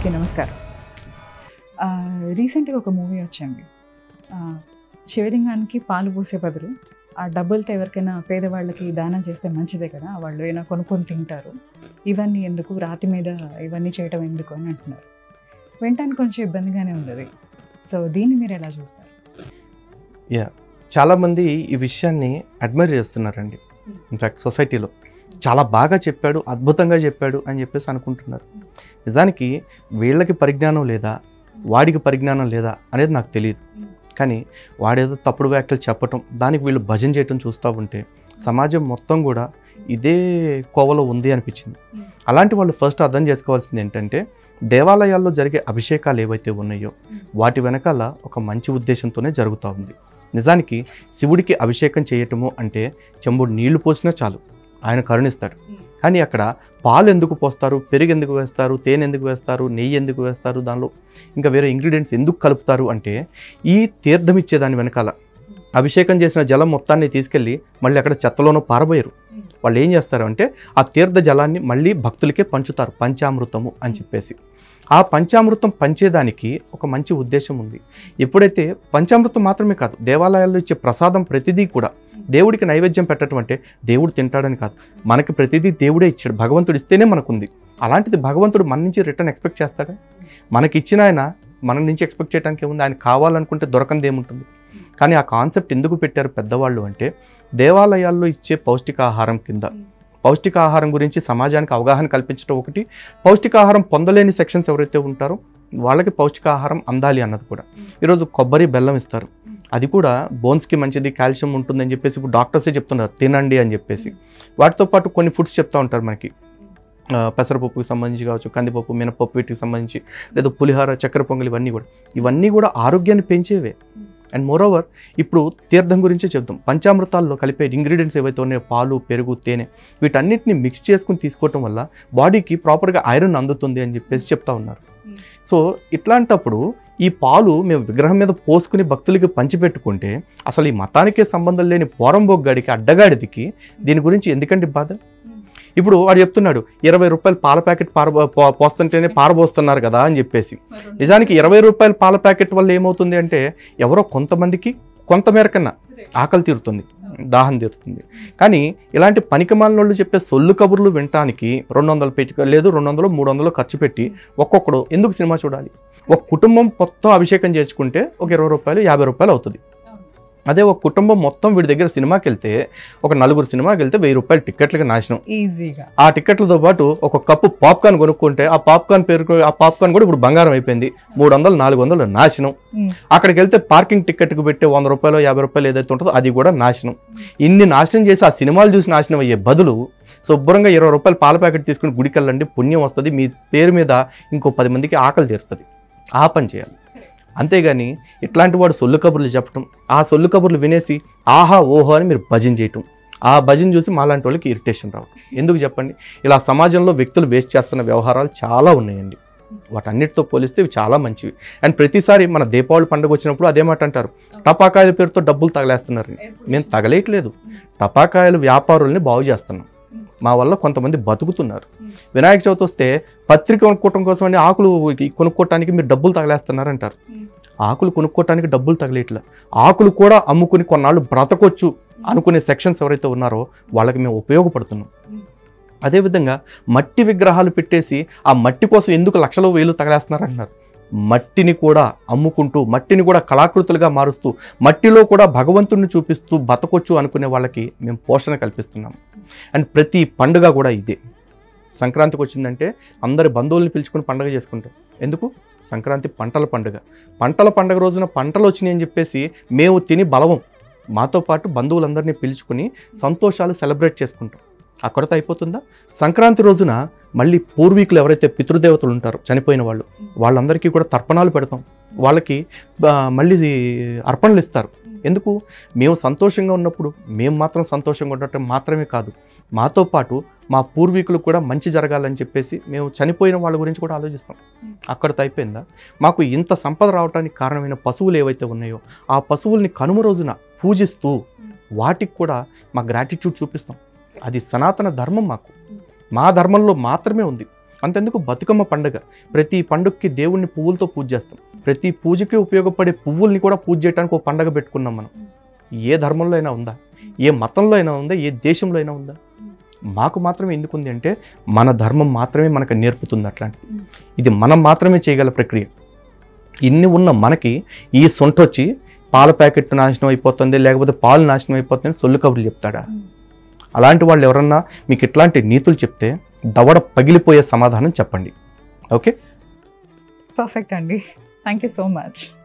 అందరికీ నమస్కారం ఆ, రీసెంట్గా ఒక మూవీ వచ్చింది ఆ, శివలింగానికి పాలు పోసే బదులు ఆ డబ్బులతో ఎవరికైనా పేదవాళ్ళకి దానం చేస్తే మంచిదే కదా వాళ్ళు ఏమైనా కొనుక్కొని తింటారు ఇవన్నీ ఎందుకు రాతి మీద ఇవన్నీ చేయటం ఎందుకు అని అంటున్నారు వినటానికి కొంచెం ఇబ్బందిగానే ఉంది అది సో దీన్ని మీరు ఎలా చూస్తారు చాలామంది ఈ విషయాన్ని అడ్మైర్ చేస్తున్నారండి ఇన్ఫ్యాక్ట్ సొసైటీలో చాలా బాగా చెప్పాడు అద్భుతంగా చెప్పాడు అని చెప్పేసి అనుకుంటున్నారు నిజానికి వీళ్ళకి పరిజ్ఞానం లేదా వాడికి పరిజ్ఞానం లేదా అనేది నాకు తెలియదు కానీ వాడేదో తప్పుడు వ్యాఖ్యలు చెప్పటం దానికి వీళ్ళు భజన చేయటం చూస్తూ ఉంటే సమాజం మొత్తం కూడా ఇదే కోవలో ఉంది అనిపించింది అలాంటి వాళ్ళు ఫస్ట్ అర్థం చేసుకోవాల్సింది ఏంటంటే దేవాలయాల్లో జరిగే అభిషేకాలు ఏవైతే ఉన్నాయో వాటి వెనకాల ఒక మంచి ఉద్దేశంతోనే జరుగుతూ ఉంది నిజానికి శివుడికి అభిషేకం చేయటము అంటే చెంబుడు నీళ్లు పోసినా చాలు ఆయన కరుణిస్తాడు కానీ అక్కడ పాలు ఎందుకు పోస్తారు పెరుగు ఎందుకు వేస్తారు తేనె ఎందుకు వేస్తారు నెయ్యి ఎందుకు వేస్తారు దానిలో ఇంకా వేరే ఇంగ్రీడియంట్స్ ఎందుకు కలుపుతారు అంటే ఈ తీర్థం ఇచ్చేదాని వెనకాల అభిషేకం చేసిన జలం మొత్తాన్ని తీసుకెళ్ళి మళ్ళీ అక్కడ చెత్తలోనో పారబోయరు వాళ్ళు ఏం చేస్తారు అంటే ఆ తీర్థ జలాన్ని మళ్ళీ భక్తులకే పంచుతారు పంచామృతము అని చెప్పేసి ఆ పంచామృతం పంచేదానికి ఒక మంచి ఉద్దేశం ఉంది ఎప్పుడైతే పంచామృతం మాత్రమే కాదు దేవాలయాల్లో ఇచ్చే ప్రసాదం ప్రతిదీ కూడా దేవుడికి నైవేద్యం పెట్టడం అంటే దేవుడు తింటాడని కాదు మనకి ప్రతిదీ దేవుడే ఇచ్చాడు భగవంతుడు ఇస్తేనే మనకుంది అలాంటిది భగవంతుడు మన నుంచి రిటర్న్ ఎక్స్పెక్ట్ చేస్తాడా మనకి ఇచ్చిన ఆయన మన నుంచి ఎక్స్పెక్ట్ చేయడానికి ఏముంది ఆయన కావాలనుకుంటే దొరకంది ఏముంటుంది కానీ ఆ కాన్సెప్ట్ ఎందుకు పెట్టారు పెద్దవాళ్ళు అంటే దేవాలయాల్లో ఇచ్చే పౌష్టికాహారం కింద పౌష్టికాహారం గురించి సమాజానికి అవగాహన కల్పించడం ఒకటి పౌష్టికాహారం పొందలేని సెక్షన్స్ ఎవరైతే ఉంటారో వాళ్ళకి పౌష్టికాహారం అందాలి అన్నది కూడా ఈరోజు కొబ్బరి బెల్లం ఇస్తారు అది కూడా బోన్స్కి మంచిది కాల్షియం ఉంటుందని చెప్పేసి ఇప్పుడు డాక్టర్సే చెప్తున్నారు తినండి అని చెప్పేసి వాటితో పాటు కొన్ని ఫుడ్స్ చెప్తూ ఉంటారు మనకి ఆ, పెసరపప్పుకి సంబంధించి కావచ్చు కందిపప్పు మినపప్పు వీటికి సంబంధించి లేదా పులిహార చక్కెర పొంగల్ ఇవన్నీ కూడా ఇవన్నీ కూడా ఆరోగ్యాన్ని పెంచేవే అండ్ మోరోవర్ ఇప్పుడు తీర్థం గురించే చెప్తాం పంచామృతాల్లో కలిపే ఇంగ్రీడియంట్స్ ఏవైతే ఉన్నాయో పాలు పెరుగు తేనె వీటన్నిటిని మిక్స్ చేసుకుని తీసుకోవటం వల్ల బాడీకి ప్రాపర్గా ఐరన్ అందుతుంది అని చెప్పేసి చెప్తా ఉన్నారు సో ఇట్లాంటప్పుడు ఈ పాలు మేము విగ్రహం మీద పోసుకుని భక్తులకి పంచిపెట్టుకుంటే అసలు ఈ మతానికే సంబంధం లేని పోరంబొగ్గాడికి అడ్డగాడిదికి దీని గురించి ఎందుకండి బాధ ఇప్పుడు వాడు చెప్తున్నాడు ఇరవై రూపాయలు పాల ప్యాకెట్ పార పో- పోస్తుంటేనే పారబోస్తున్నారు కదా అని చెప్పేసి నిజానికి ఇరవై రూపాయల పాల ప్యాకెట్ వల్ల ఏమవుతుంది అంటే ఎవరో కొంతమందికి కొంతమేర కన్నా ఆకలి తీరుతుంది దాహం తీరుతుంది కానీ ఇలాంటి పనికిమాలిన వాళ్ళు చెప్పే సొల్లు కబుర్లు వినటానికి రెండు వందలు పెట్టి లేదు రెండు వందలు మూడు వందలు ఖర్చు పెట్టి ఒక్కొక్కడు ఎందుకు సినిమా చూడాలి ఒక కుటుంబం మొత్తం అభిషేకం చేసుకుంటే ఒక ఇరవై రూపాయలు యాభై రూపాయలు అవుతుంది అదే ఒక కుటుంబం మొత్తం వీడి దగ్గర సినిమాకి వెళ్తే ఒక నలుగురు సినిమాకి వెళ్తే వెయ్యి రూపాయలు టిక్కెట్లకి నాశనం ఈజీగా ఆ టికెట్లతో పాటు ఒక కప్పు పాప్కార్న్ కొనుక్కుంటే ఆ పాప్కార్న్ పేరు ఆ పాప్కార్న్ కూడా ఇప్పుడు బంగారం అయిపోయింది మూడు వందలు నాలుగు వందలు నాశనం మ్మ్. అక్కడికి వెళ్తే పార్కింగ్ టికెట్కి పెట్టే వంద రూపాయలు యాభై రూపాయలు ఏదైతే ఉంటుందో అది కూడా నాశనం ఇన్ని నాశనం చేసి ఆ సినిమాలు చూసి నాశనం అయ్యే బదులు శుభ్రంగా ఇరవై రూపాయలు పాల ప్యాకెట్ తీసుకుని గుడికి వెళ్ళండి పుణ్యం వస్తుంది మీ పేరు మీద ఇంకో పది మందికి ఆకలి తీరుతుంది ఆ పని చేయాలి అంతేగాని ఇట్లాంటి వాడు సొల్లు కబుర్లు చెప్పటం ఆ సొల్లు కబుర్లు వినేసి ఆహా ఓహో అని మీరు భజన చేయటం ఆ భజన చూసి మాలాంటి వాళ్ళకి ఇరిటేషన్ రావడం ఎందుకు చెప్పండి ఇలా సమాజంలో వ్యక్తులు వేస్ట్ చేస్తున్న వ్యవహారాలు చాలా ఉన్నాయండి వాటన్నిటితో పోలిస్తే ఇవి చాలా మంచివి అండ్ ప్రతిసారి మన దీపావళి పండుగ వచ్చినప్పుడు అదే మాట అంటారు టపాకాయల పేరుతో డబ్బులు తగలేస్తున్నారు మేము తగలేయట్లేదు టపాకాయలు వ్యాపారుల్ని బాగు చేస్తున్నాం మా వల్ల కొంతమంది బతుకుతున్నారు వినాయక చవితి వస్తే పత్రిక కొనుక్కోవటం కోసం అని ఆకులు కొనుక్కోవటానికి మీరు డబ్బులు తగలేస్తున్నారంటారు ఆకులు కొనుక్కోవటానికి డబ్బులు తగలేట్లా ఆకులు కూడా అమ్ముకుని కొన్నాళ్ళు బ్రతకొచ్చు అనుకునే సెక్షన్స్ ఎవరైతే ఉన్నారో వాళ్ళకి మేము ఉపయోగపడుతున్నాం అదేవిధంగా మట్టి విగ్రహాలు పెట్టేసి ఆ మట్టి కోసం ఎందుకు లక్షలు వేలు తగలేస్తున్నారు అంటున్నారు మట్టిని కూడా అమ్ముకుంటూ మట్టిని కూడా కళాకృతులుగా మారుస్తూ మట్టిలో కూడా భగవంతుడిని చూపిస్తూ బతకొచ్చు అనుకునే వాళ్ళకి మేము పోషణ కల్పిస్తున్నాం అండ్ ప్రతి పండుగ కూడా ఇదే సంక్రాంతికి వచ్చిందంటే అందరి బంధువుల్ని పిలుచుకుని పండుగ చేసుకుంటాం ఎందుకు సంక్రాంతి పంటల పండుగ పంటల పండుగ రోజున పంటలు వచ్చినాయి అని చెప్పేసి మేము తిని బలవం మాతో పాటు బంధువులందరినీ పిలుచుకుని సంతోషాలు సెలబ్రేట్ చేసుకుంటాం అక్కడతో అయిపోతుందా సంక్రాంతి రోజున మళ్ళీ పూర్వీకులు ఎవరైతే పితృదేవతలు ఉంటారో చనిపోయిన వాళ్ళు వాళ్ళందరికీ కూడా తర్పణాలు పెడతాం వాళ్ళకి ఆ, మళ్ళీ అర్పణలు ఇస్తారు ఎందుకు మేము సంతోషంగా ఉన్నప్పుడు మేము మాత్రం సంతోషంగా ఉండటం మాత్రమే కాదు మాతో పాటు మా పూర్వీకులు కూడా మంచి జరగాలని చెప్పేసి మేము చనిపోయిన వాళ్ళ గురించి కూడా ఆలోచిస్తాం అక్కడితో అయిపోయిందా మాకు ఇంత సంపద రావడానికి కారణమైన పశువులు ఏవైతే ఉన్నాయో ఆ పశువుల్ని కనుమ రోజున పూజిస్తూ వాటికి కూడా మా గ్రాటిట్యూడ్ చూపిస్తాం అది సనాతన ధర్మం మాకు మా ధర్మంలో మాత్రమే ఉంది అంతెందుకు బతుకమ్మ పండుగ ప్రతి పండుగకి దేవుణ్ణి పువ్వులతో పూజ చేస్తాం ప్రతి పూజకి ఉపయోగపడే పువ్వుల్ని కూడా పూజ చేయడానికి ఒక పండగ పెట్టుకున్నాం మనం ఏ ధర్మంలో అయినా ఉందా ఏ మతంలో అయినా ఉందా ఏ దేశంలో అయినా ఉందా మాకు మాత్రమే ఎందుకు ఉంది అంటే మన ధర్మం మాత్రమే మనకు నేర్పుతుంది అట్లాంటిది ఇది మనం మాత్రమే చేయగల ప్రక్రియ ఇన్ని ఉన్న మనకి ఈ సొంట వచ్చి పాల ప్యాకెట్ నాశనం అయిపోతుంది లేకపోతే పాలు నాశనం అయిపోతుంది అని సొల్లు కబుర్లు చెప్తాడా అలాంటి వాళ్ళు ఎవరన్నా మీకు ఇట్లాంటి నీతులు చెప్తే దవడ పగిలిపోయే సమాధానం చెప్పండి ఓకే పర్ఫెక్ట్ అండి థ్యాంక్ యూ సో మచ్